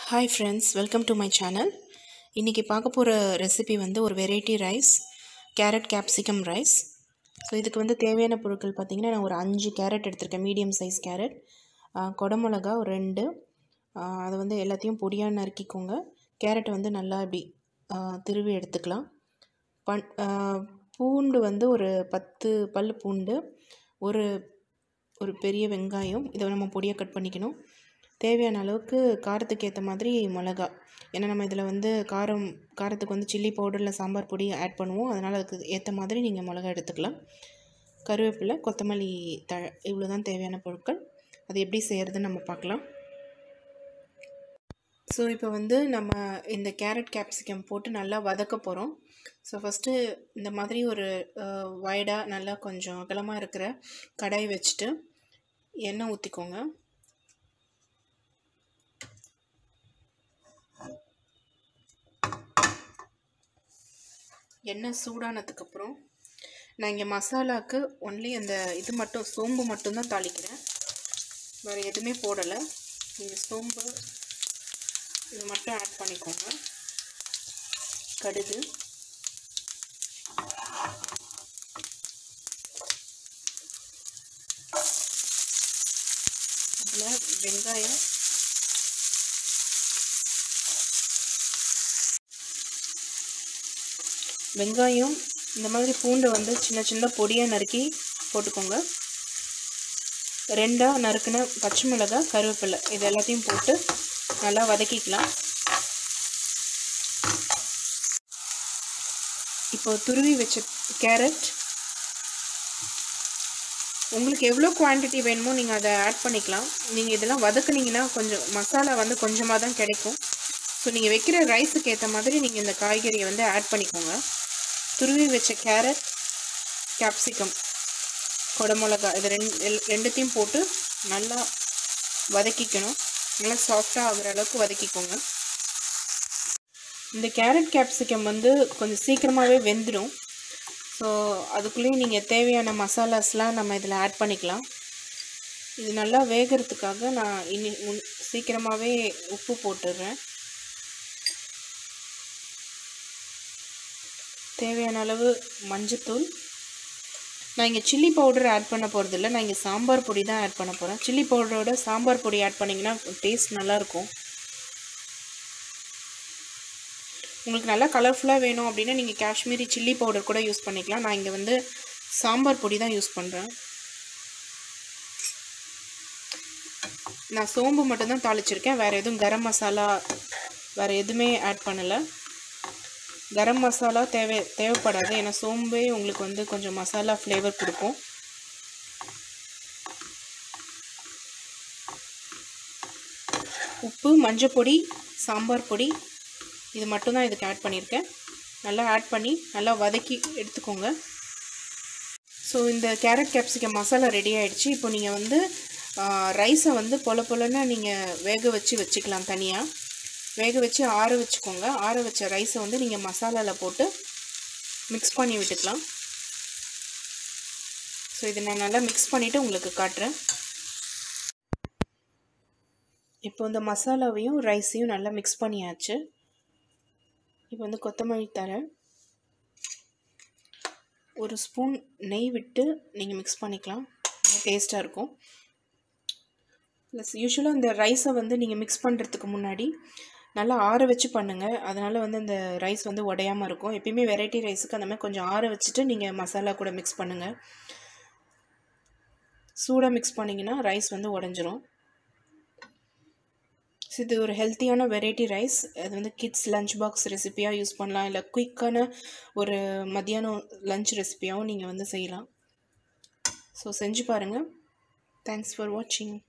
hi friends welcome to my channel இன்றைக்கி பார்க்க போகிற ரெசிபி வந்து ஒரு variety rice carrot capsicum rice so இதுக்கு வந்து தேவையான பொருட்கள் பார்த்திங்கன்னா நான் ஒரு அஞ்சு கேரட் எடுத்திருக்கேன் மீடியம் சைஸ் கேரட் குடமிளகா ஒரு ரெண்டு ஆஹ் அதை வந்து எல்லாத்தையும் பொடியாக நறுக்கிக்கோங்க கேரட்டை வந்து நல்லா இப்படி ஆஹ் திருவி எடுத்துக்கலாம் பன் ஆஹ் பூண்டு வந்து ஒரு பத்து பல் பூண்டு ஒரு ஒரு பெரிய வெங்காயம் இதை நம்ம பொடியாக கட் பண்ணிக்கணும் தேவையான அளவுக்கு காரத்துக்கு ஏற்ற மாதிரி மிளகா ஏன்னா நம்ம இதில் வந்து காரம் காரத்துக்கு வந்து சில்லி பவுடரில் சாம்பார் பொடி ஆட் பண்ணுவோம் அதனால் அதுக்கு ஏற்ற மாதிரி நீங்கள் மிளகா எடுத்துக்கலாம் கருவேப்பிலை கொத்தமல்லி த இவ்வளோ தான் தேவையான பொருட்கள் அது எப்படி செய்கிறதுன்னு நம்ம பார்க்கலாம் ஸோ இப்போ வந்து நம்ம இந்த கேரட் கேப்சிகம் போட்டு நல்லா வதக்க போகிறோம் ஸோ ஃபஸ்ட்டு இந்த மாதிரி ஒரு வைடாக நல்லா கொஞ்சம் அகலமாக இருக்கிற கடாய் வச்சுட்டு எண்ணெய் ஊற்றிக்கோங்க எண்ணெய் சூடானதுக்கப்புறம் நான் இங்கே மசாலாவுக்கு ஒன்லி அந்த இது மட்டும் சோம்பு மட்டும்தான் தாளிக்கிறேன் வேறு எதுவுமே போடலை நீங்கள் சோம்பு இது மட்டும் ஆட் பண்ணிக்கோங்க கடுகு இதில் வெங்காயம் வெங்காயம் இந்த மாதிரி பூண்டு வந்து சின்ன சின்ன பொடியாக நறுக்கி போட்டுக்கோங்க ரெண்டாக நறுக்கின பச்சை மிளகாய் கருவேப்பிலை இது எல்லாத்தையும் போட்டு நல்லா வதக்கிக்கலாம் இப்போ துருவி வச்ச கேரட் உங்களுக்கு எவ்வளோ குவான்டிட்டி வேணுமோ நீங்கள் அதை ஆட் பண்ணிக்கலாம் நீங்கள் இதெல்லாம் வதக்குனீங்கன்னா கொஞ்சம் மசாலா வந்து கொஞ்சமாக தான் கிடைக்கும் ஸோ நீங்கள் வைக்கிற ரைஸுக்கு ஏற்ற மாதிரி நீங்கள் இந்த காய்கறியை வந்து ஆட் பண்ணிக்கோங்க துருவி வச்ச கேரட் கேப்சிகம் குடமிளகா இது ரெண்டு ரெண்டுத்தையும் போட்டு நல்லா வதக்கிக்கணும் நல்லா சாஃப்டாக ஆகிற அளவுக்கு வதக்கிக்கோங்க இந்த கேரட் கேப்சிகம் வந்து கொஞ்சம் சீக்கிரமாகவே வெந்துடும் ஸோ அதுக்குள்ளேயும் நீங்கள் தேவையான மசாலாஸ்லாம் நம்ம இதில் ஆட் பண்ணிக்கலாம் இது நல்லா வேகிறதுக்காக நான் இனி முன் சீக்கிரமாகவே உப்பு போட்டுடுறேன் தேவையான அளவு மஞ்சத்தூள் நான் இங்கே சில்லி பவுடர் ஆட் பண்ண போகிறதில்ல நான் இங்கே சாம்பார் பொடி தான் ஆட் பண்ண போகிறேன் சில்லி பவுடரோட சாம்பார் பொடி ஆட் பண்ணிங்கன்னா டேஸ்ட் நல்லாயிருக்கும் உங்களுக்கு நல்லா கலர்ஃபுல்லாக வேணும் அப்படின்னா நீங்கள் காஷ்மீரி சில்லி பவுடர் கூட யூஸ் பண்ணிக்கலாம் நான் இங்கே வந்து சாம்பார் பொடி தான் யூஸ் பண்ணுறேன் நான் சோம்பு மட்டும்தான் தாளிச்சிருக்கேன் வேறு எதுவும் கரம் மசாலா வேறு எதுவுமே ஆட் பண்ணலை கரம் மசாலா தேவை தேவைப்படாது ஏன்னா சோம்பே உங்களுக்கு வந்து கொஞ்சம் மசாலா ஃப்ளேவர் கொடுக்கும் உப்பு மஞ்சள் பொடி சாம்பார் பொடி இது மட்டும்தான் இதுக்கு ஆட் பண்ணியிருக்கேன் நல்லா ஆட் பண்ணி நல்லா வதக்கி எடுத்துக்கோங்க ஸோ இந்த கேரட் கேப்சிகம் மசாலா ரெடி ஆகிடுச்சு இப்போ நீங்கள் வந்து ரைஸை வந்து பொல பொலன்னு நீங்கள் வேக வச்சு வச்சுக்கலாம் தனியாக வேக வச்சு ஆற வச்சுக்கோங்க ஆற வச்ச ரைஸை வந்து நீங்கள் மசாலாவில் போட்டு மிக்ஸ் பண்ணி விட்டுக்கலாம் ஸோ இதை நான் நல்லா மிக்ஸ் பண்ணிவிட்டு உங்களுக்கு காட்டுறேன் இப்போ இந்த மசாலாவையும் ரைஸையும் நல்லா மிக்ஸ் பண்ணியாச்சு இப்போ வந்து கொத்தமல்லி தரேன் ஒரு ஸ்பூன் நெய் விட்டு நீங்கள் மிக்ஸ் பண்ணிக்கலாம் டேஸ்ட்டாக இருக்கும் ப்ளஸ் யூஸ்வலாக இந்த ரைஸை வந்து நீங்கள் மிக்ஸ் பண்ணுறதுக்கு முன்னாடி நல்லா ஆற வச்சு பண்ணுங்கள் அதனால் வந்து இந்த ரைஸ் வந்து உடையாமல் இருக்கும் எப்பயுமே வெரைட்டி ரைஸுக்கு அந்த மாதிரி கொஞ்சம் ஆற வச்சுட்டு நீங்கள் மசாலா கூட மிக்ஸ் பண்ணுங்கள் சூடாக மிக்ஸ் பண்ணிங்கன்னா ரைஸ் வந்து உடஞ்சிரும் ஸோ இது ஒரு ஹெல்த்தியான வெரைட்டி ரைஸ் அது வந்து கிட்ஸ் லஞ்ச் பாக்ஸ் ரெசிப்பியாக யூஸ் பண்ணலாம் இல்லை குயிக்கான ஒரு மத்தியானம் லஞ்ச் ரெசிப்பியாகவும் நீங்கள் வந்து செய்யலாம் ஸோ செஞ்சு பாருங்கள் தேங்க்ஸ் ஃபார் வாட்சிங்